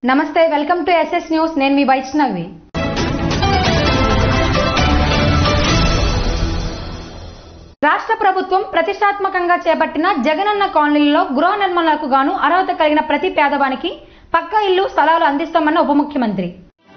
నమస్తే welcome to SS news నేను మీ వైష్ణవి రాష్ట్ర ప్రభుత్వం ప్రతిష్టాత్మకంగా చేపట్టిన జగనన్న కాలనీలలో గృహ నిర్మాణాలకు గాను అర్హత కలిగిన ప్రతి పేదవానికి పక్కా ఇల్లు స్థలాలు అందిస్తామన్న ఉప ముఖ్యమంత్రి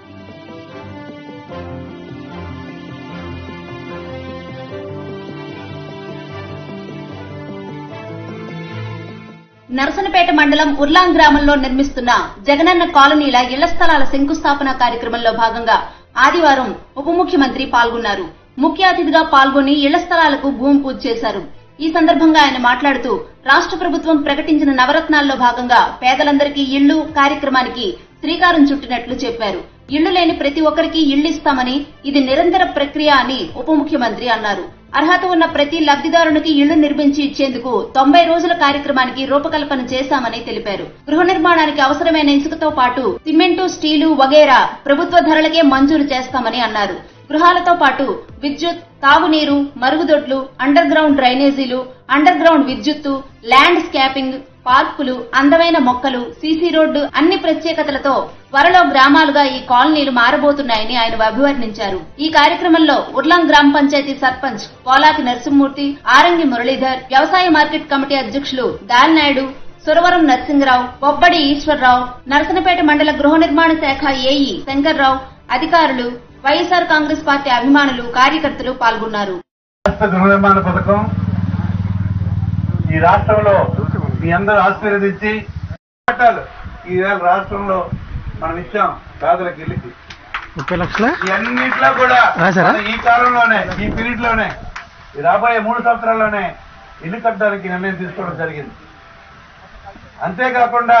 నరసనపేట మండలం ఉర్లాం గ్రామంలో నిర్మిస్తున్న జగనన్న కాలనీల ఇళ్ల స్థలాల శంకుస్థాపన కార్యక్రమంలో భాగంగా ఆదివారం ఉప ముఖ్యమంత్రి పాల్గొన్నారు ముఖ్య అతిథిగా పాల్గొని ఇళ్ల స్థలాలకు భూమి పూజ చేశారు ఈ సందర్భంగా ఆయన మాట్లాడుతూ రాష్ట్ర ప్రభుత్వం ప్రకటించిన నవరత్నాల్లో భాగంగా పేదలందరికీ ఇళ్లు కార్యక్రమానికి శ్రీకారం చుట్టినట్లు చెప్పారు ఇళ్లు లేని ప్రతి ఒక్కరికి ఇళ్లు ఇస్తామని ఇది నిరంతర ప్రక్రియ అని ఉప ముఖ్యమంత్రి అన్నారు అర్హత ఉన్న ప్రతి లబ్ధిదారునికి ఇళ్లు నిర్మించి ఇచ్చేందుకు తొంభై రోజుల కార్యక్రమానికి రూపకల్పన చేశామని తెలిపారు గృహ నిర్మాణానికి అవసరమైన ఇసుకతో పాటు సిమెంటు స్టీలు వగేరా ప్రభుత్వ ధరలకే మంజూరు చేస్తామని అన్నారు గృహాలతో పాటు విద్యుత్ తాగునీరు మరుగుదొడ్లు అండర్ గ్రౌండ్ డ్రైనేజీలు అండర్ గ్రౌండ్ విద్యుత్తు ల్యాండ్ స్కాపింగ్ పార్కులు అందమైన మొక్కలు సీసీ రోడ్డు అన్ని ప్రత్యేకతలతో త్వరలో గ్రామాలుగా ఈ కాలనీలు మారబోతున్నాయని ఆయన అభివర్ణించారు ఈ కార్యక్రమంలో ఉర్లం గ్రామ పంచాయతీ సర్పంచ్ పోలాకి నరసింహమూర్తి ఆరంగి మురళీధర్ వ్యవసాయ మార్కెట్ కమిటీ అధ్యక్షులు దాల్నాయుడు సురవరం నరసింగరావు బొబ్బడి ఈశ్వరరావు నరసనపేట మండల గృహ నిర్మాణ శాఖ ఏఈ శంకర్రావు అధికారులు వైఎస్ఆర్ కాంగ్రెస్ పార్టీ అభిమానులు కార్యకర్తలు పాల్గొన్నారు రాష్ట్ర గృహ నిర్మాణ పథకం ఈ రాష్ట్రంలో మీ అందరూ ఆశీర్వదించి పట్టాలు ఈ వేళ రాష్ట్రంలో మనం ఇచ్చాం పేదలకు ఇల్లుకి ముప్పై లక్షల ఇవన్నిట్లో కూడా రాశారా? మన ఈ కాలంలోనే ఈ పీరియడ్ లోనే ఈ రాబోయే మూడు సంవత్సరాల్లోనే ఇల్లు కట్టడానికి నిర్ణయం తీసుకోవడం జరిగింది అంతేకాకుండా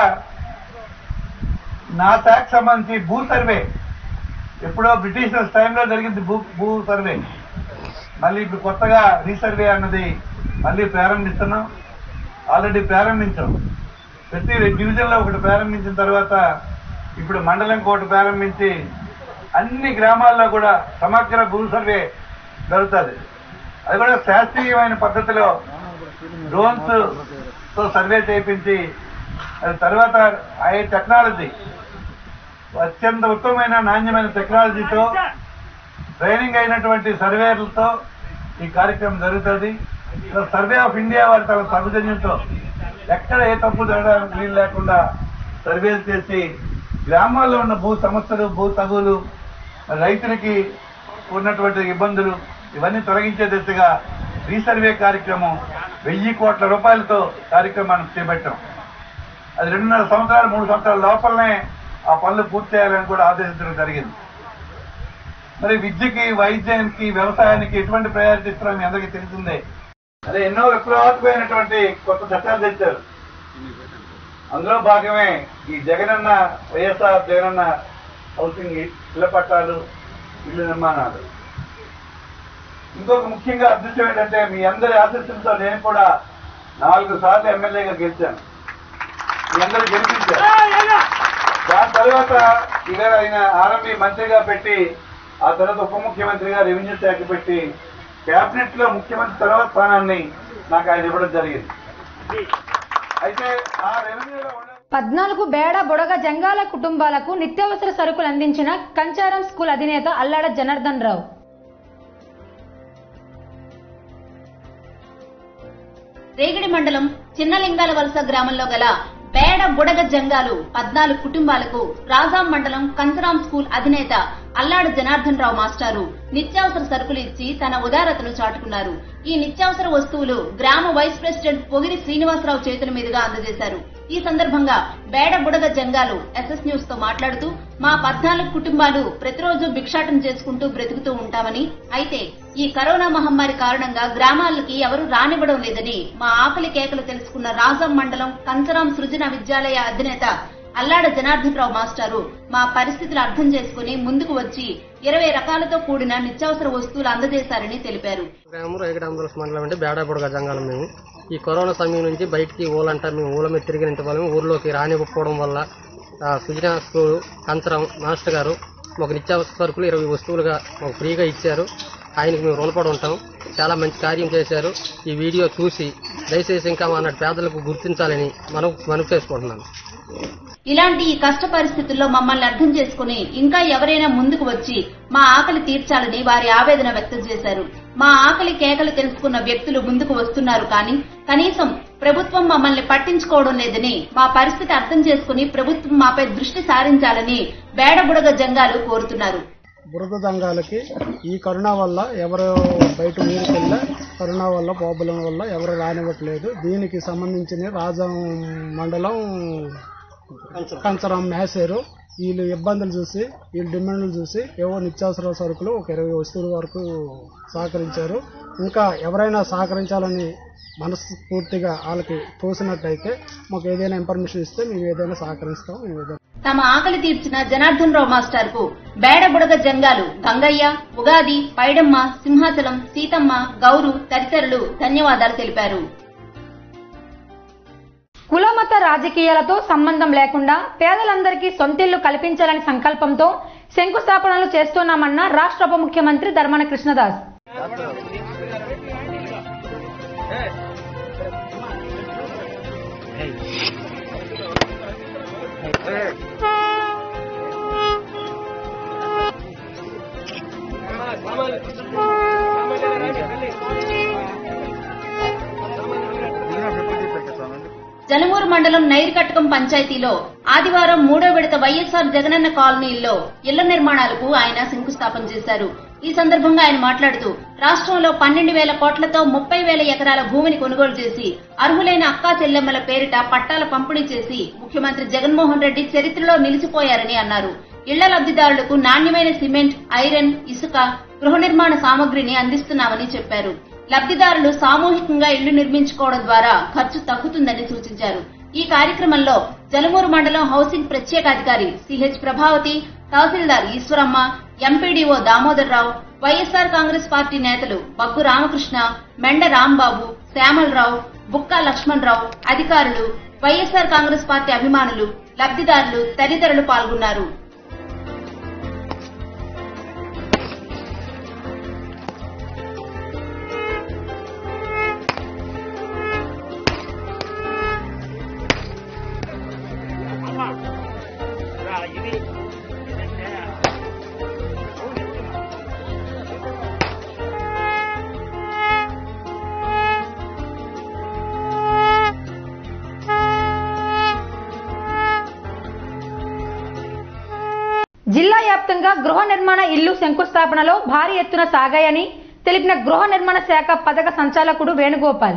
నా శాఖ సంబంధించి భూ సర్వే ఎప్పుడో బ్రిటిషర్స్ టైంలో జరిగింది భూ భూ సర్వే మళ్ళీ ఇప్పుడు కొత్తగా రీసర్వే అన్నది మళ్ళీ ప్రారంభిస్తున్నాం ఆల్రెడీ ప్రారంభించాం ప్రతి డివిజన్లో ఒకటి ప్రారంభించిన తర్వాత ఇప్పుడు మండలం ఒకటి ప్రారంభించి అన్ని గ్రామాల్లో కూడా సమగ్ర భూ సర్వే జరుగుతుంది అది కూడా శాస్త్రీయమైన పద్ధతిలో డ్రోన్స్ తో సర్వే చేయించి అది తర్వాత ఆ టెక్నాలజీ అత్యంత ఉత్తమమైన నాణ్యమైన టెక్నాలజీతో ట్రైనింగ్ అయినటువంటి సర్వేలతో ఈ కార్యక్రమం జరుగుతుంది ఇలా సర్వే ఆఫ్ ఇండియా వారి తన సౌజన్యంతో ఎక్కడ ఏ తప్పు జరగడానికి వీలు లేకుండా సర్వేలు చేసి గ్రామాల్లో ఉన్న భూ సమస్యలు భూ తగులు రైతులకి ఉన్నటువంటి ఇబ్బందులు ఇవన్నీ తొలగించే దిశగా రీసర్వే కార్యక్రమం వెయ్యి కోట్ల రూపాయలతో కార్యక్రమాన్ని చేపట్టాం అది రెండున్నర సంవత్సరాలు మూడు సంవత్సరాల లోపలనే ఆ పనులు పూర్తి చేయాలని కూడా ఆదేశించడం జరిగింది మరి విద్యకి వైద్యానికి వ్యవసాయానికి ఎటువంటి ప్రయారిటీ ఇస్తున్నారో మీ అందరికీ తెలిసిందే అదే ఎన్నో విప్లవాత్మకమైనటువంటి కొత్త చట్టాలు తెచ్చారు అందులో భాగమే ఈ జగనన్న వైఎస్ఆర్ జగనన్న హౌసింగ్ ఇళ్ల పట్టాలు ఇల్లు నిర్మాణాలు ఇంకొక ముఖ్యంగా అదృష్టం ఏంటంటే మీ అందరి ఆశీస్సులతో నేను కూడా నాలుగు సార్లు ఎమ్మెల్యేగా గెలిచాను మీ అందరూ గెలిపించారు దాని తర్వాత ఇవాళ ఆయన ఆర్ఎంపీ మంత్రిగా పెట్టి ఆ తర్వాత ఉప ముఖ్యమంత్రిగా రెవెన్యూ శాఖ పెట్టి కేబినెట్ లో ముఖ్యమంత్రి తర్వాత స్థానాన్ని నాకు ఆయన ఇవ్వడం జరిగింది అయితే ఆ రెవెన్యూలో ఉన్న పద్నాలుగు బేడ బుడగ జంగాల కుటుంబాలకు నిత్యావసర సరుకులు అందించిన కంచారం స్కూల్ అధినేత అల్లాడ జనార్దన్ రావు రేగడి మండలం చిన్నలింగాల వలస గ్రామంలో గల బేడ బుడగ జంగాలు పద్నాలుగు కుటుంబాలకు రాజాం మండలం కంచరాం స్కూల్ అధినేత అల్లాడు జనార్దన్ రావు మాస్టారు నిత్యావసర సరుకులు ఇచ్చి తన ఉదారతను చాటుకున్నారు ఈ నిత్యావసర వస్తువులు గ్రామ వైస్ ప్రెసిడెంట్ పొగిరి శ్రీనివాసరావు చేతుల మీదుగా అందజేశారు ఈ సందర్భంగా బేడ బుడగ జంగాలు ఎస్ఎస్ న్యూస్ తో మాట్లాడుతూ మా పద్నాలుగు కుటుంబాలు ప్రతిరోజు భిక్షాటం చేసుకుంటూ బ్రతుకుతూ ఉంటామని అయితే ఈ కరోనా మహమ్మారి కారణంగా గ్రామాలకి ఎవరూ రానివ్వడం లేదని మా ఆకలి కేకలు తెలుసుకున్న రాజం మండలం కంచరాం సృజన విద్యాలయ అధినేత అల్లాడ జనార్దన్ రావు మాస్టారు మా పరిస్థితులు అర్థం చేసుకుని ముందుకు వచ్చి ఇరవై రకాలతో కూడిన నిత్యావసర వస్తువులు అందజేశారని తెలిపారు గ్రామం రైగడ ఆంధ్రప్రదేశ్ మండలం అంటే బేడాపొడగ జంగాలం మేము ఈ కరోనా సమయం నుంచి బయటికి ఊలంట మేము ఊళ్ళ మీద తిరిగినంత వల్ల ఊర్లోకి రానివ్వకపోవడం వల్ల ఆ, సుజనా స్కూల్ కంచరం మాస్టర్ గారు ఒక నిత్యావసర సరుకులు ఇరవై వస్తువులుగా మాకు ఫ్రీగా ఇచ్చారు ఆయనకి మేము రుణపడి ఉంటాం చాలా మంచి కార్యం చేశారు ఈ వీడియో చూసి దయచేసి ఇంకా మన పేదలకు గుర్తించాలని మనం మనవి చేసుకుంటున్నాను ఇలాంటి ఈ కష్ట పరిస్థితుల్లో మమ్మల్ని అర్థం చేసుకుని ఇంకా ఎవరైనా ముందుకు వచ్చి మా ఆకలి తీర్చాలని వారి ఆవేదన వ్యక్తం చేశారు మా ఆకలి కేకలు తెలుసుకున్న వ్యక్తులు ముందుకు వస్తున్నారు కానీ కనీసం ప్రభుత్వం మమ్మల్ని పట్టించుకోవడం లేదని మా పరిస్థితి అర్థం చేసుకుని ప్రభుత్వం మాపై దృష్టి సారించాలని బేడబుడగ జంగాలు కోరుతున్నారు బురద దంగాలకి ఈ కరోనా వల్ల ఎవరు బయట ఊరికి వెళ్ళా కరోనా వల్ల ప్రాబ్లం వల్ల ఎవరు రానివ్వట్లేదు దీనికి సంబంధించిన రాజం మండలం కంచరం మేసారు వీళ్ళు ఇబ్బందులు చూసి వీళ్ళ డిమాండ్లు చూసి ఏవో నిత్యావసర సరుకులు ఒక ఇరవై వస్తువుల వరకు సహకరించారు ఇంకా ఎవరైనా సహకరించాలని మనస్ఫూర్తిగా వాళ్ళకి తోసినట్టయితే మాకు ఏదైనా ఇన్ఫర్మేషన్ ఇస్తే మేము ఏదైనా సహకరిస్తాం మేము ఏదైనా తమ ఆకలి తీర్చిన జనార్దన్ రావు మాస్టర్ కు బేడబుడగ జంగాలు గంగయ్య ఉగాది పైడమ్మ సింహాచలం సీతమ్మ గౌరు తదితరులు ధన్యవాదాలు తెలిపారు కులమత రాజకీయాలతో సంబంధం లేకుండా పేదలందరికీ సొంతిల్లు కల్పించాలని సంకల్పంతో శంకుస్థాపనలు చేస్తున్నామన్న రాష్ట్ర ఉప ముఖ్యమంత్రి ధర్మాన కృష్ణదాస్ జలమూరు మండలం నైరుకట్టకం పంచాయతీలో ఆదివారం మూడో విడత వైఎస్ఆర్ జగనన్న కాలనీల్లో ఇళ్ల నిర్మాణాలకు ఆయన శంకుస్థాపన చేశారు ఈ సందర్భంగా ఆయన మాట్లాడుతూ రాష్ట్రంలో పన్నెండు వేల కోట్లతో ముప్పై వేల ఎకరాల భూమిని కొనుగోలు చేసి అర్హులైన అక్కా చెల్లెమ్మల పేరిట పట్టాల పంపిణీ చేసి ముఖ్యమంత్రి జగన్మోహన్ రెడ్డి చరిత్రలో నిలిచిపోయారని అన్నారు ఇళ్ల లబ్దిదారులకు నాణ్యమైన సిమెంట్ ఐరన్ ఇసుక గృహ నిర్మాణ సామగ్రిని అందిస్తున్నామని చెప్పారు లబ్దిదారులు సామూహికంగా ఇళ్లు నిర్మించుకోవడం ద్వారా ఖర్చు తగ్గుతుందని సూచించారు ఈ కార్యక్రమంలో జలమూరు మండలం హౌసింగ్ ప్రత్యేకాధికారి సిహెచ్ ప్రభావతి తహసీల్దార్ Eswaramma MPDO Damodar Rao YSR Congress party నేతలు బగ్గు రామకృష్ణ మెండ రాంబాబు శ్యామలరావు బుక్కా లక్ష్మణరావు అధికారులు వైఎస్ఆర్ కాంగ్రెస్ పార్టీ అభిమానులు లబ్దిదారులు తదితరులు పాల్గొన్నారు జిల్లా వ్యాప్తంగా గృహ నిర్మాణ ఇల్లు శంకుస్థాపనలో భారీ ఎత్తున సాగాయని తెలిపిన గృహ నిర్మాణ శాఖ పథక సంచాలకుడు వేణుగోపాల్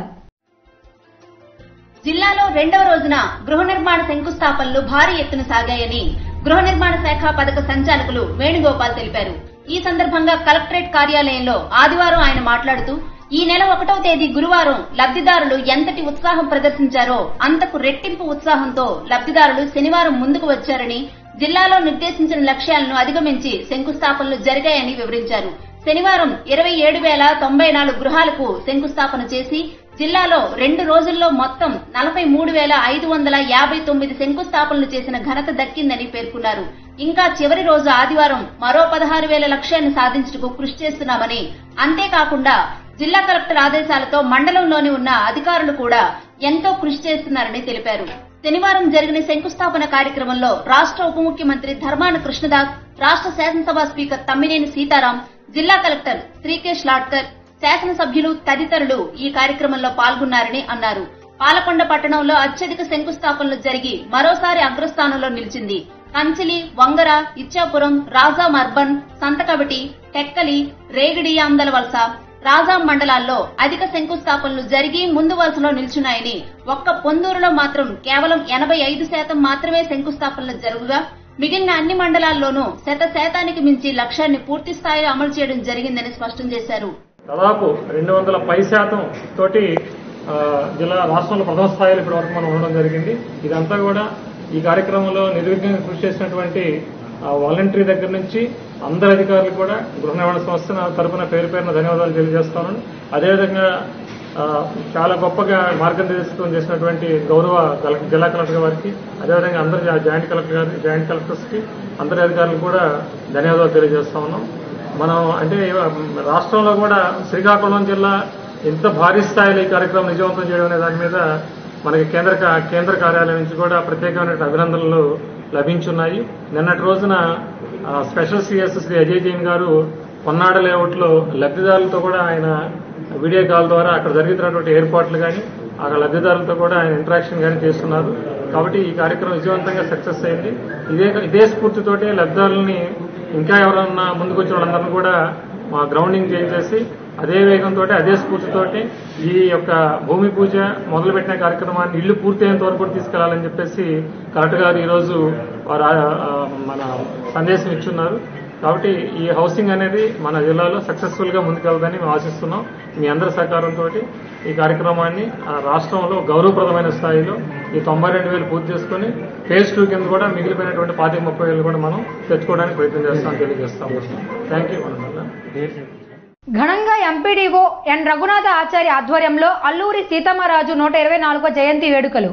జిల్లాలో రెండవ రోజున గృహ నిర్మాణ శంకుస్థాపనలు భారీ ఎత్తున సాగాయని గృహ నిర్మాణ శాఖ పథక సంచాలకులు వేణుగోపాల్ తెలిపారు ఈ సందర్భంగా కలెక్టరేట్ కార్యాలయంలో ఆదివారం ఆయన మాట్లాడుతూ ఈ నెల ఒకటో తేదీ గురువారం లబ్దిదారులు ఎంతటి ఉత్సాహం ప్రదర్శించారో అంతకు రెట్టింపు ఉత్సాహంతో లబ్దిదారులు శనివారం ముందుకు వచ్చారని జిల్లాలో నిర్దేశించిన లక్ష్యాలను అధిగమించి శంకుస్థాపనలు జరిగాయని వివరించారు శనివారం ఇరవై ఏడు వేల తొంభై నాలుగు గృహాలకు శంకుస్థాపన చేసి జిల్లాలో రెండు రోజుల్లో మొత్తం నలభై మూడు వేల ఐదు వందల యాభై తొమ్మిది శంకుస్థాపనలు చేసిన ఘనత దక్కిందని పేర్కొన్నారు ఇంకా చివరి రోజు ఆదివారం మరో పదహారు వేల లక్ష్యాన్ని సాధించుటకు కృషి చేస్తున్నామని అంతేకాకుండా జిల్లా కలెక్టర్ ఆదేశాలతో మండలంలోని ఉన్న అధికారులు కూడా ఎంతో కృషి చేస్తున్నారని తెలిపారు శనివారం జరిగిన శంకుస్థాపన కార్యక్రమంలో రాష్ట్ర ఉప ముఖ్యమంత్రి ధర్మాన కృష్ణదాస్ రాష్ట్ర శాసనసభ స్పీకర్ తమ్మినేని సీతారాం జిల్లా కలెక్టర్ శ్రీకేష్ లాడ్కర్ శాసనసభ్యులు తదితరులు ఈ కార్యక్రమంలో పాల్గొన్నారని అన్నారు పాలకొండ పట్టణంలో అత్యధిక శంకుస్థాపనలు జరిగి మరోసారి అగ్రస్థానంలో నిలిచింది కంచిలి వంగర ఇచ్చాపురం రాజాం అర్బన్ సంతకవిటి టెక్కలి రేగిడి ఆందల వలస రాజాం మండలాల్లో అధిక శంకుస్థాపనలు జరిగి ముందు వరుసలో నిల్చున్నాయని ఒక్క పొందూరులో మాత్రం కేవలం ఎనభై ఐదు శాతం మాత్రమే శంకుస్థాపనలు జరుగుగా మిగిలిన అన్ని మండలాల్లోనూ శత శాతానికి మించి లక్ష్యాన్ని పూర్తి స్థాయిలో అమలు చేయడం జరిగిందని స్పష్టం చేశారు దాదాపు రెండు వందల పై శాతం తోటి ఆ, జిల్లా రాష్ట్రంలో ప్రథమ స్థాయిలో ఇప్పటి వరకు మనం ఉండడం జరిగింది ఇదంతా కూడా ఈ కార్యక్రమంలో నిర్విఘ్నంగా కృషి చేసినటువంటి వాలంటరీ దగ్గర నుంచి అందరి అధికారులు కూడా గృహ నిర్మాణ సంస్థ నా తరపున పేరు పేరున ధన్యవాదాలు తెలియజేస్తాను అదేవిధంగా ఆ, చాలా గొప్పగా మార్గనిర్దేశం చేసినటువంటి గౌరవ కల- జిల్లా కలెక్టర్ గారికి అదేవిధంగా అందరి జా- జాయింట్ కలెక్టర్ గారి జాయింట్ కలెక్టర్స్కి అందరి అధికారులకు కూడా ధన్యవాదాలు తెలియజేస్తా ఉన్నాం మనం అంటే రాష్ట్రంలో కూడా శ్రీకాకుళం జిల్లా ఇంత భారీ స్థాయిలో ఈ కార్యక్రమం విజయవంతం చేయడం అనే దాని మీద మనకి కేంద్ర కా- కేంద్ర కార్యాలయం నుంచి కూడా ప్రత్యేకమైన అభినందనలు లభించున్నాయి నిన్నటి రోజున ఆ, స్పెషల్ సిఎస్ శ్రీ అజయ్ జైన్ గారు పొన్నాడ లేఅవుట్లో లబ్ధిదారులతో కూడా ఆయన వీడియో కాల్ ద్వారా అక్కడ జరుగుతున్నటువంటి ఏర్పాట్లు కానీ అక్కడ లబ్ధిదారులతో కూడా ఆయన ఇంటరాక్షన్ కానీ చేస్తున్నారు కాబట్టి ఈ కార్యక్రమం విజయవంతంగా సక్సెస్ అయింది ఇదే ఇదే స్ఫూర్తితోటి లబ్ధిదారులని ఇంకా ఎవరన్నా ముందుకు వచ్చిన వాళ్ళందరినీ కూడా మా గ్రౌండింగ్ చేసి అదే వేగంతో అదే స్ఫూర్తితోటి ఈ యొక్క భూమి పూజ మొదలుపెట్టిన కార్యక్రమాన్ని ఇల్లు పూర్తయ్యేంత వరకు కూడా తీసుకెళ్లాలని చెప్పేసి కలెక్టర్ గారు ఈరోజు వారు ఆ- ఆ మన సందేశం ఇచ్చున్నారు కాబట్టి ఈ హౌసింగ్ అనేది మన జిల్లాలో సక్సెస్ఫుల్ గా ముందుకెళ్దని మేము ఆశిస్తున్నాం మీ అందరి సహకారంతో ఈ కార్యక్రమాన్ని ఆ రాష్ట్రంలో గౌరవప్రదమైన స్థాయిలో ఈ తొంభై రెండు వేలు పూర్తి చేసుకుని ఫేజ్ టూ కింద కూడా మిగిలిపోయినటువంటి పాతిక ముప్పై వేలు కూడా మనం తెచ్చుకోవడానికి ప్రయత్నం చేస్తామని తెలియజేస్తాం థ్యాంక్ యూ ఘనంగా ఎంపీడీఓ ఎన్ రఘునాథ ఆచార్య ఆధ్వర్యంలో అల్లూరి సీతమ్మరాజు నూట ఇరవై నాలుగో జయంతి వేడుకలు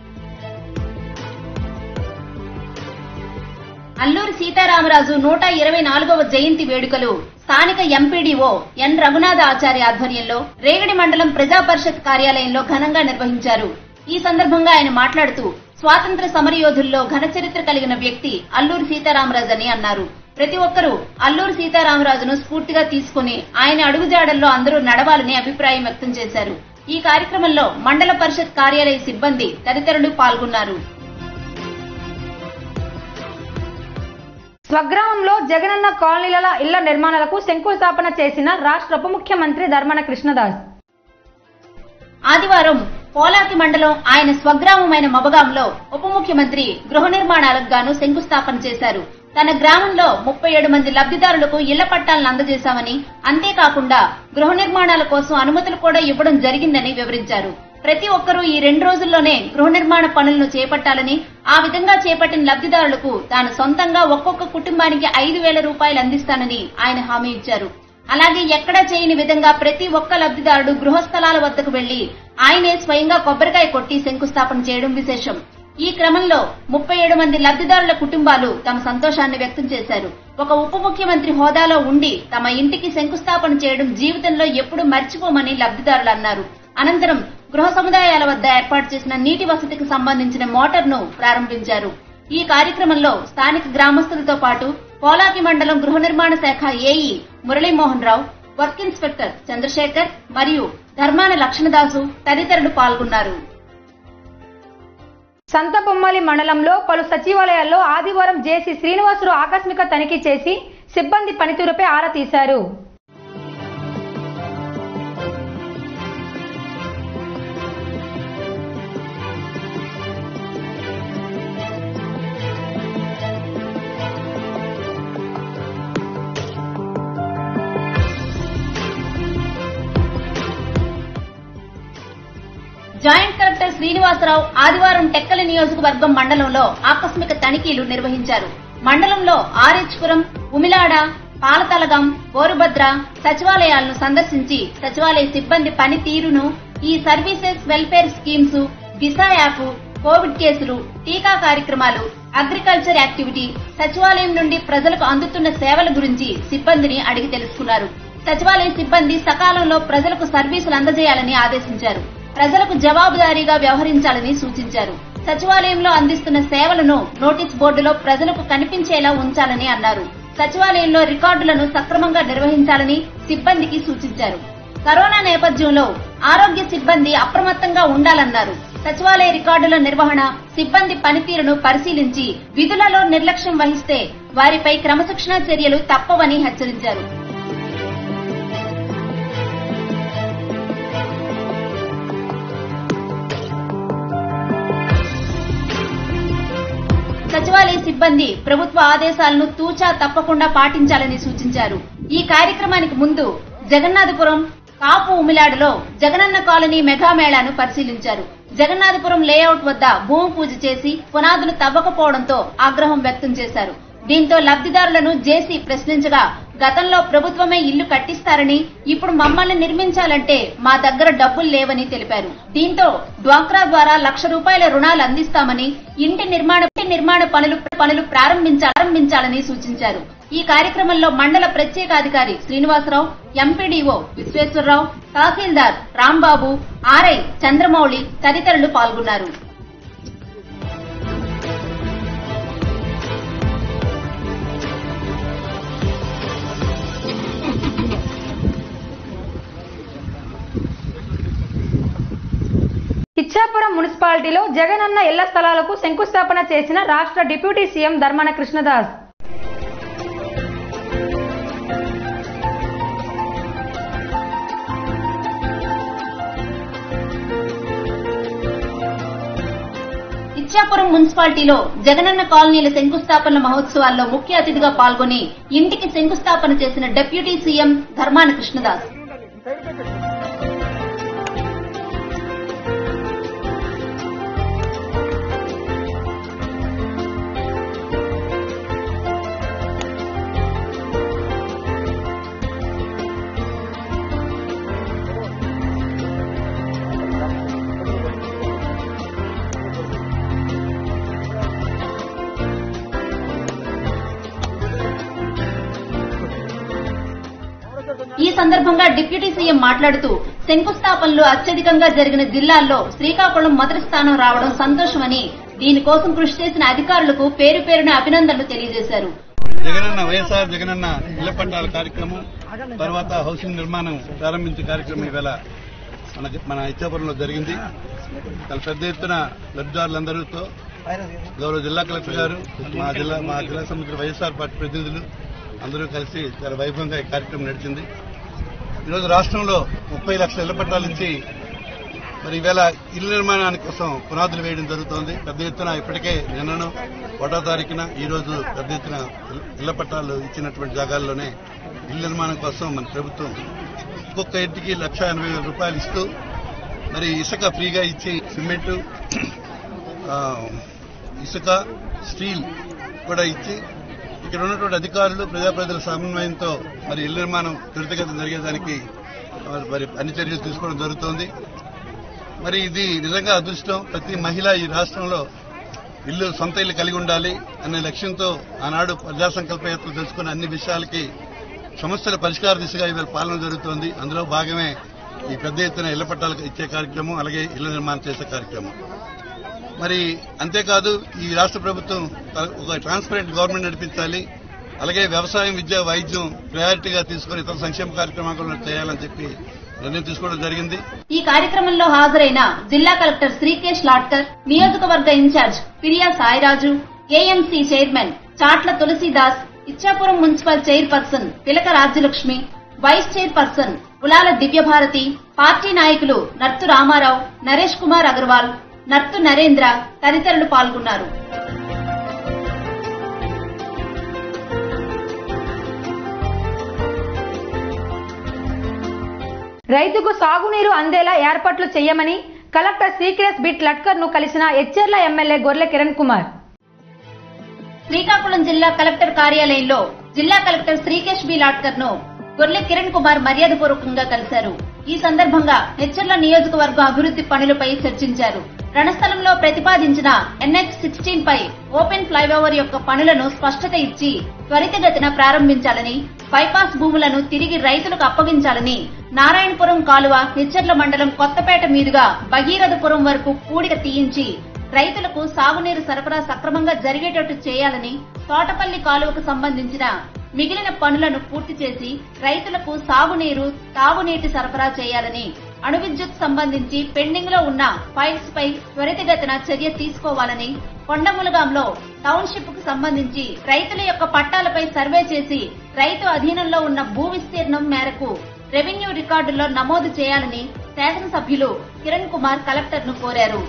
అల్లూరి సీతారామరాజు నూట ఇరవై నాలుగవ జయంతి వేడుకలు స్థానిక ఎంపీడీఓ ఎన్ రఘునాథ ఆచార్య ఆధ్వర్యంలో రేగడి మండలం ప్రజా పరిషత్ కార్యాలయంలో ఘనంగా నిర్వహించారు ఈ సందర్భంగా ఆయన మాట్లాడుతూ స్వాతంత్ర సమరయోధుల్లో ఘన చరిత్ర కలిగిన వ్యక్తి అల్లూరి సీతారామరాజు అని అన్నారు ప్రతి ఒక్కరూ అల్లూరి సీతారామరాజును స్ఫూర్తిగా తీసుకుని ఆయన అడుగుజాడల్లో అందరూ నడవాలని అభిప్రాయం వ్యక్తం చేశారు ఈ కార్యక్రమంలో మండల పరిషత్ కార్యాలయ సిబ్బంది తదితరులు పాల్గొన్నారు స్వగ్రామంలో జగనన్న కాలనీల ఇళ్ల నిర్మాణాలకు శంకుస్థాపన చేసిన రాష్ట్ర ఉప ముఖ్యమంత్రి ధర్మన కృష్ణదాస్ ఆదివారం పోలాకి మండలం ఆయన స్వగ్రామమైన మబగాంలో ఉప ముఖ్యమంత్రి గృహ నిర్మాణాలకు గాను శంకుస్థాపన చేశారు తన గ్రామంలో ముప్పై ఏడు మంది లబ్ధిదారులకు ఇళ్ల పట్టాలను అందజేశామని అంతేకాకుండా గృహ నిర్మాణాల కోసం అనుమతులు కూడా ఇవ్వడం జరిగిందని వివరించారు ప్రతి ఒక్కరూ ఈ రెండు రోజుల్లోనే గృహ నిర్మాణ పనులను చేపట్టాలని ఆ విధంగా చేపట్టిన లబ్ధిదారులకు తాను సొంతంగా ఒక్కొక్క కుటుంబానికి ఐదు వేల రూపాయలు అందిస్తానని ఆయన హామీ ఇచ్చారు అలాగే ఎక్కడా చేయని విధంగా ప్రతి ఒక్క లబ్ధిదారుడు గృహస్థలాల వద్దకు వెళ్లి ఆయనే స్వయంగా కొబ్బరికాయ కొట్టి శంకుస్థాపన చేయడం విశేషం ఈ క్రమంలో ముప్పై ఏడు మంది లబ్ధిదారుల కుటుంబాలు తమ సంతోషాన్ని వ్యక్తం చేశారు ఒక ఉప ముఖ్యమంత్రి హోదాలో ఉండి తమ ఇంటికి శంకుస్థాపన చేయడం జీవితంలో ఎప్పుడు మర్చిపోమని లబ్ధిదారులు అన్నారు అనంతరం గృహ సముదాయాల వద్ద ఏర్పాటు చేసిన నీటి వసతికి సంబంధించిన మోటార్ను ప్రారంభించారు ఈ కార్యక్రమంలో స్థానిక గ్రామస్తులతో పాటు పోలాకి మండలం గృహ నిర్మాణ శాఖ AE Murali Mohan Rao work inspector Chandrasekhar మరియు ధర్మాన లక్ష్మణదాసు తదితరులు పాల్గొన్నారు సంతబొమ్మలి మండలంలో పలు సచివాలయాల్లో ఆదివారం జేసీ శ్రీనివాసరావు ఆకస్మిక తనిఖీ చేసి సిబ్బంది పనితీరుపై ఆరా తీశారు జాయింట్ కలెక్టర్ శ్రీనివాసరావు ఆదివారం టెక్కలి నియోజకవర్గం మండలంలో ఆకస్మిక తనిఖీలు నిర్వహించారు మండలంలో ఆర్హెచ్పురం ఉమిలాడ పాలతలగం బోరుభద్ర సచివాలయాలను సందర్శించి సచివాలయ సిబ్బంది పనితీరును e services welfare schemes Disha app COVID కేసులు టీకా కార్యక్రమాలు అగ్రికల్చర్ యాక్టివిటీ సచివాలయం నుండి ప్రజలకు అందుతున్న సేవల గురించి సిబ్బందిని అడిగి తెలుసుకున్నారు సచివాలయ సిబ్బంది సకాలంలో ప్రజలకు సర్వీసులు అందజేయాలని ఆదేశించారు ప్రజలకు జవాబుదారీగా వ్యవహరించాలని సూచించారు సచివాలయంలో అందిస్తున్న సేవలను నోటీస్ బోర్డులో ప్రజలకు కనిపించేలా ఉంచాలని అన్నారు సచివాలయంలో రికార్డులను సక్రమంగా నిర్వహించాలని సిబ్బందికి సూచించారు కరోనా నేపథ్యంలో ఆరోగ్య సిబ్బంది అప్రమత్తంగా ఉండాలన్నారు సచివాలయ రికార్డుల నిర్వహణ సిబ్బంది పనితీరును పరిశీలించి విధులలో నిర్లక్ష్యం వహిస్తే వారిపై క్రమశిక్షణా చర్యలు తప్పవని హెచ్చరించారు సచివాలయ సిబ్బంది ప్రభుత్వ ఆదేశాలను తూచా తప్పకుండా పాటించాలని సూచించారు ఈ కార్యక్రమానికి ముందు జగన్నాథపురం కాపు ఉమిలాడులో జగనన్న కాలనీ మెగా మేళాను పరిశీలించారు జగన్నాథపురం లేఅవుట్ వద్ద భూమి పూజ చేసి పునాదులు తవ్వకపోవడంతో ఆగ్రహం వ్యక్తం చేశారు దీంతో లబ్ధిదారులను జేసీ ప్రశ్నించగా గతంలో ప్రభుత్వమే ఇల్లు కట్టిస్తారని ఇప్పుడు మమ్మల్ని నిర్మించాలంటే మా దగ్గర డబ్బులు లేవని తెలిపారు దీంతో డ్వాక్రా ద్వారా లక్ష రూపాయల రుణాలు అందిస్తామని ఇంటి నిర్మాణ ఇంటి నిర్మాణ పనులు పనులు ప్రారంభించ- ప్రారంభించాలని సూచించారు ఈ కార్యక్రమంలో మండల ప్రత్యేక అధికారి శ్రీనివాసరావు ఎంపీడీఓ విశ్వేశ్వరరావు తహసీల్దార్ రాంబాబు ఆర్ఐ చంద్రమౌళి తదితరులు పాల్గొన్నారు ఇచ్చాపురం మున్సిపాలిటీలో జగనన్న ఇళ్ల స్థలాలకు శంకుస్థాపన చేసిన రాష్ట్ర డిప్యూటీ సీఎం ధర్మాన కృష్ణదాస్ ఇచ్చాపురం మున్సిపాలిటీలో జగనన్న కాలనీల శంకుస్థాపన మహోత్సవాల్లో ముఖ్య అతిథిగా పాల్గొని ఇంటికి శంకుస్థాపన చేసిన డిప్యూటీ సీఎం ధర్మాన కృష్ణదాస్ ఈ సందర్భంగా డిప్యూటీ సీఎం మాట్లాడుతూ శంకుస్థాపనలు అత్యధికంగా జరిగిన జిల్లాల్లో శ్రీకాకుళం మొదటి స్థానం రావడం సంతోషమని దీనికోసం కృషి చేసిన అధికారులకు పేరు పేరున అభినందనలు తెలియజేశారు జగనన్న వైఎస్ఆర్ జగనన్న ఇళ్ల పట్టాల కార్యక్రమం తర్వాత హౌసింగ్ నిర్మాణం ప్రారంభించే కార్యక్రమం ఈవేళ మన మన ఇచ్చాపురంలో జరిగింది చాలా పెద్ద ఎత్తున లబ్ధిదారులందరితో గౌరవ జిల్లా కలెక్టర్ గారు మా జిల్లా మా జిల్లా సంబంధించిన వైఎస్ఆర్ పార్టీ ప్రతినిధులు అందరూ కలిసి చాలా వైభవంగా ఈ కార్యక్రమం నడిచింది ఈరోజు రాష్ట్రంలో ముప్పై లక్షల ఇళ్ల పట్టాలు ఇచ్చి మరి ఈవేళ ఇళ్ల నిర్మాణానికి కోసం పునాదులు వేయడం జరుగుతోంది పెద్ద ఎత్తున ఇప్పటికే నిన్నను ఒకటో తారీఖున ఈ రోజు పెద్ద ఎత్తున ఇళ్ల పట్టాలు ఇచ్చినటువంటి జాగాల్లోనే ఇళ్ల నిర్మాణం కోసం మన ప్రభుత్వం ఒక్కొక్క ఇంటికి లక్ష ఎనభై వేల రూపాయలు ఇస్తూ మరి ఇసుక ఫ్రీగా ఇచ్చి సిమెంటు ఆ, ఇసుక స్టీల్ కూడా ఇచ్చి ఇక్కడ ఉన్నటువంటి అధికారులు ప్రజాప్రతినిధుల సమన్వయంతో మరి ఇళ్ల నిర్మాణం త్వరితగతిన జరిగేదానికి ఆ, మరి అన్ని చర్యలు తీసుకోవడం జరుగుతోంది మరి ఇది నిజంగా అదృష్టం ప్రతి మహిళ ఈ రాష్ట్రంలో ఇల్లు సొంత ఇల్లు కలిగి ఉండాలి అనే లక్ష్యంతో ఆనాడు ప్రజా సంకల్ప యాత్ర తెలుసుకున్న అన్ని విషయాలకి సమస్యల పరిష్కార దిశగా ఇవాళ పాలన జరుగుతోంది అందులో భాగమే ఈ పెద్ద ఎత్తున ఇళ్ల పట్టాలు ఇచ్చే కార్యక్రమం అలాగే ఇళ్ల నిర్మాణం చేసే కార్యక్రమం మరి అంతేకాదు ఈ రాష్ట్ర ప్రభుత్వం ఒక ట్రాన్స్పరెంట్ గవర్నమెంట్ నడిపించాలి అలాగే వ్యవసాయం విద్య వైద్యం ప్రయారిటీగా తీసుకుని ఇతర సంక్షేమ కార్యక్రమాలు కూడా చేయాలని చెప్పి నిర్ణయం తీసుకోవడం జరిగింది ఈ కార్యక్రమంలో హాజరైన జిల్లా కలెక్టర్ శ్రీకేష్ లాట్కర్ నియోజకవర్గ in-charge Piriya Sai Raju AMC chairman Chatla Tulasidas Ichchapuram municipal chairperson Tilaka Rajyalakshmi vice chairperson Ulala Divya Bharathi party నాయకులు నర్తు రామారావు నరేష్ కుమార్ అగర్వాల్ నర్తు నరేంద్ర తదితరులు పాల్గొన్నారు రైతుకు సాగునీరు అందేలా ఏర్పాట్లు చేయమని కలెక్టర్ శ్రీకేష్ బిట్ లట్కర్ ను కలిసిన ఎచ్చెర్ల ఎమ్మెల్యే గొర్లె కిరణ్ కుమార్ శ్రీకాకుళం జిల్లా కలెక్టర్ కార్యాలయంలో జిల్లా కలెక్టర్ శ్రీకేష్ బి లాట్కర్ ను గొర్లె కిరణ్ కుమార్ మర్యాదపూర్వకంగా కలిశారు ఈ సందర్భంగా హెచ్చర్ల నియోజకవర్గం అభివృద్ధి పనులపై చర్చించారు రణస్థలంలో ప్రతిపాదించిన ఎన్హెచ్ సిక్స్టీన్ పై ఓపెన్ ఫ్లైఓవర్ యొక్క పనులను స్పష్టత ఇచ్చి త్వరితగతిన ప్రారంభించాలని బైపాస్ భూములను తిరిగి రైతులకు అప్పగించాలని నారాయణపురం కాలువ హెచ్చర్ల మండలం కొత్తపేట మీదుగా భగీరథపురం వరకు కూడిక తీయించి రైతులకు సాగునీరు సరఫరా సక్రమంగా జరిగేటట్టు చేయాలని తోటపల్లి కాలువకు సంబంధించిన మిగిలిన పనులను పూర్తి చేసి రైతులకు సాగునీరు తాగునీటి సరఫరా చేయాలని అణు విద్యుత్ సంబంధించి పెండింగ్ లో ఉన్న ఫైల్స్ పై త్వరితగతిన చర్య తీసుకోవాలని కొండములగాంలో టౌన్షిప్ కు సంబంధించి రైతుల యొక్క పట్టాలపై సర్వే చేసి రైతు అధీనంలో ఉన్న భూ విస్తీర్ణం మేరకు రెవెన్యూ రికార్డుల్లో నమోదు చేయాలని శాసనసభ్యులు కిరణ్ కుమార్ కలెక్టర్ ను కోరారు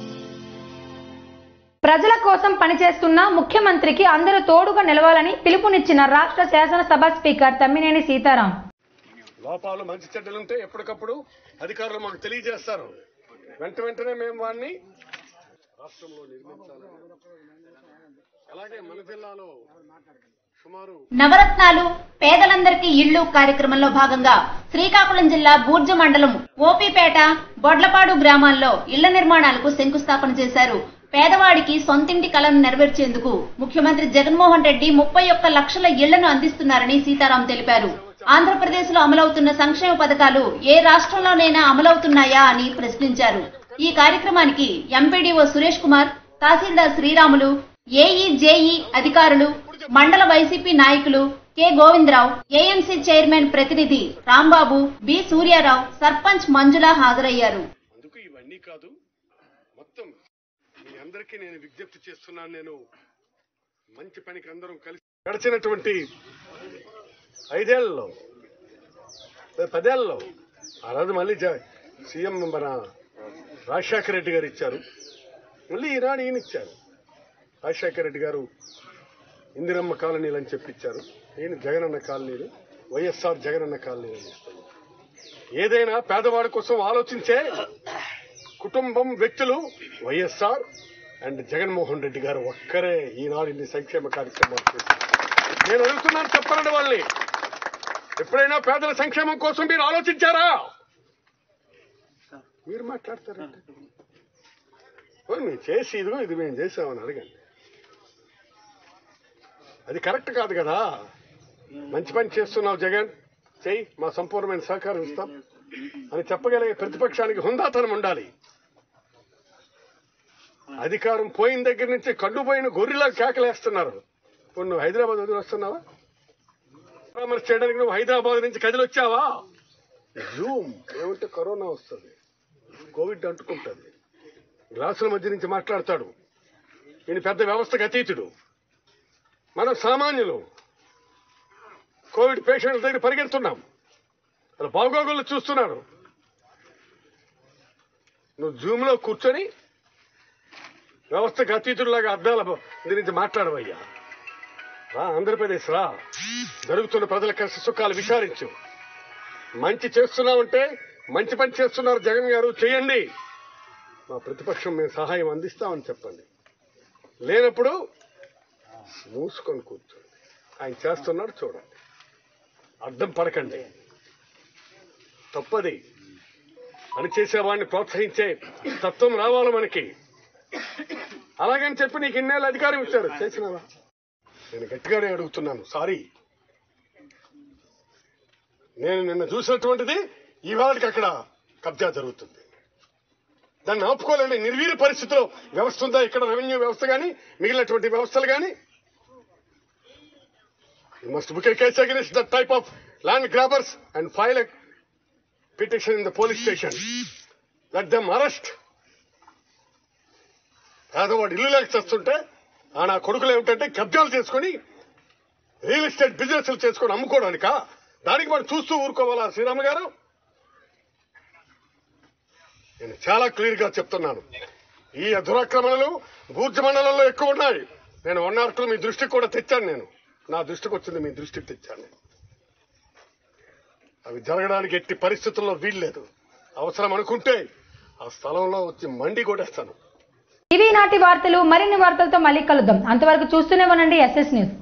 ప్రజల కోసం పనిచేస్తున్న ముఖ్యమంత్రికి అందరూ తోడుగా నిలవాలని పిలుపునిచ్చిన రాష్ట్ర శాసనసభ స్పీకర్ తమ్మినేని సీతారాం లోపాలు మంచి చెడ్డలుంటే ఎప్పటికప్పుడు అధికారులు మాకు తెలియజేస్తారు వెంట వెంటనే మేము వాడిని రాష్ట్రంలో నిర్మించాలి అలాగే మన జిల్లాలో సుమారు నవరత్నాలు పేదలందరికీ ఇళ్లు కార్యక్రమంలో భాగంగా శ్రీకాకుళం జిల్లా బూర్జ మండలం ఓపీపేట బొడ్లపాడు గ్రామాల్లో ఇళ్ల నిర్మాణాలకు శంకుస్థాపన చేశారు పేదవాడికి సొంతింటి కలను నెరవేర్చేందుకు ముఖ్యమంత్రి జగన్మోహన్ రెడ్డి ముప్పై ఒక్క లక్షల ఇళ్లను అందిస్తున్నారని సీతారాం తెలిపారు ఆంధ్రప్రదేశ్ లో అమలవుతున్న సంక్షేమ పథకాలు ఏ రాష్ట్రంలోనైనా అమలవుతున్నాయా అని ప్రశ్నించారు ఈ కార్యక్రమానికి ఎంపీడీఓ సురేష్ కుమార్ తహసీల్దార్ శ్రీరాములు ఏఈ జేఈ అధికారులు మండల వైసీపీ నాయకులు కె గోవిందరావు ఏఎంసీ చైర్మన్ ప్రతినిధి రాంబాబు బి సూర్యారావు సర్పంచ్ మంజుల హాజరయ్యారు అందుకు ఇవన్నీ కాదు మొత్తం మీ అందరికీ నేను విజ్ఞప్తి చేస్తున్నాను నేను మంచి పనికి అందరం కలిసి గడిచినటువంటి ఐదేళ్లలో లేదా పదేళ్లలో ఆ రోజు మళ్ళీ జ- సీఎం మన రాజశేఖర రెడ్డి గారు ఇచ్చారు మళ్ళీ ఈనాడు ఈయన ఇచ్చారు రాజశేఖర రెడ్డి గారు ఇందిరమ్మ కాలనీలు అని చెప్పి ఇచ్చారు ఈయన జగనన్న కాలనీలు వైఎస్ఆర్ జగనన్న కాలనీలు అని ఇస్తారు ఏదైనా పేదవాడి కోసం ఆలోచించే కుటుంబం వ్యక్తులు వైఎస్ఆర్ అండ్ జగన్మోహన్ రెడ్డి గారు ఒక్కరే ఈనాడు ఇన్ని సంక్షేమ కార్యక్రమాలు చేశారు నేను అడుగుతున్నాను చెప్పండి వాళ్ళని ఎప్పుడైనా పేదల సంక్షేమం కోసం మీరు ఆలోచించారా మీరు మాట్లాడతారంటే ఓ, మీరు చేసి ఇదిగో ఇది మేము చేసామని అడగండి అది కరెక్ట్ కాదు కదా మంచి పని చేస్తున్నావు జగన్ చెయ్యి మా సంపూర్ణమైన సహకారం ఇస్తాం అని చెప్పగలిగే ప్రతిపక్షానికి హుందాతనం ఉండాలి అధికారం పోయిన దగ్గర నుంచి కళ్ళు పోయిన గొర్రెలా కేకలేస్తున్నారు ఇప్పుడు నువ్వు హైదరాబాద్ వదిలి వస్తున్నావా పరామర్శ చేయడానికి నువ్వు హైదరాబాద్ నుంచి కదిలి వచ్చావా జూమ్ ఏమంటే కరోనా వస్తుంది కోవిడ్ అంటుకుంటుంది గ్లాసుల మధ్య నుంచి మాట్లాడతాడు ఈయన పెద్ద వ్యవస్థకు అతీతుడు మనం సామాన్యులు కోవిడ్ పేషెంట్ల దగ్గర పరిగెడుతున్నాం అలా బాగోగులు చూస్తున్నారు నువ్వు జూమ్ లో కూర్చొని వ్యవస్థకు అతీతుడిలాగా అద్దాల గురించి మాట్లాడవయ్యా రా ఆంధ్రప్రదేశ్ రా జరుగుతున్న ప్రజల కష్ట సుఖాలు విచారించు మంచి చేస్తున్నామంటే మంచి పని చేస్తున్నారు జగన్ గారు చేయండి మా ప్రతిపక్షం మేము సహాయం అందిస్తామని చెప్పండి లేనప్పుడు మూసుకొని కూర్చోండి ఆయన చేస్తున్నాడు చూడండి అడ్డం పడకండి తప్పది పని చేసేవాడిని ప్రోత్సహించే తత్వం రావాలి మనకి అలాగని చెప్పి నీకు ఇన్నేళ్ళు అధికారం ఇచ్చారు చేసినావా నేను గట్టిగానే అడుగుతున్నాను సారీ నేను నిన్న చూసినటువంటిది ఇవాళకి అక్కడ కబ్జా జరుగుతుంది దాన్ని ఆపుకోలేని నిర్వీర్య పరిస్థితిలో వ్యవస్థ ఉందా ఇక్కడ రెవెన్యూ వ్యవస్థ కానీ మిగిలినటువంటి వ్యవస్థలు కానీ you must book a case against that type of land grabbers and file a petition in the police station let them arrest పేదవాడు ఇల్లు లేక చేస్తుంటే ఆ నా కొడుకులు ఏమిటంటే కబ్జాలు చేసుకుని రియల్ ఎస్టేట్ బిజినెస్లు చేసుకొని అమ్ముకోవడానికా దానికి మనం చూస్తూ ఊరుకోవాలా శ్రీరామ గారు నేను చాలా క్లియర్ గా చెప్తున్నాను ఈ దురాక్రమణలు బూర్జ మండలంలో ఎక్కువ ఉన్నాయి నేను వన్ ఆర్ టూ మీ దృష్టికి కూడా తెచ్చాను నేను నా దృష్టికి వచ్చింది మీ దృష్టికి తెచ్చాను నేను. అవి జరగడానికి ఎట్టి పరిస్థితుల్లో వీల్లేదు అవసరం అనుకుంటే ఆ స్థలంలో వచ్చి మండి కొట్టేస్తాను ఇవి నాటి వార్తలు మరిన్ని వార్తలతో మళ్ళీ కలుద్దాం అంతవరకు చూస్తూనే ఉండండి ఎస్ఎస్ న్యూస్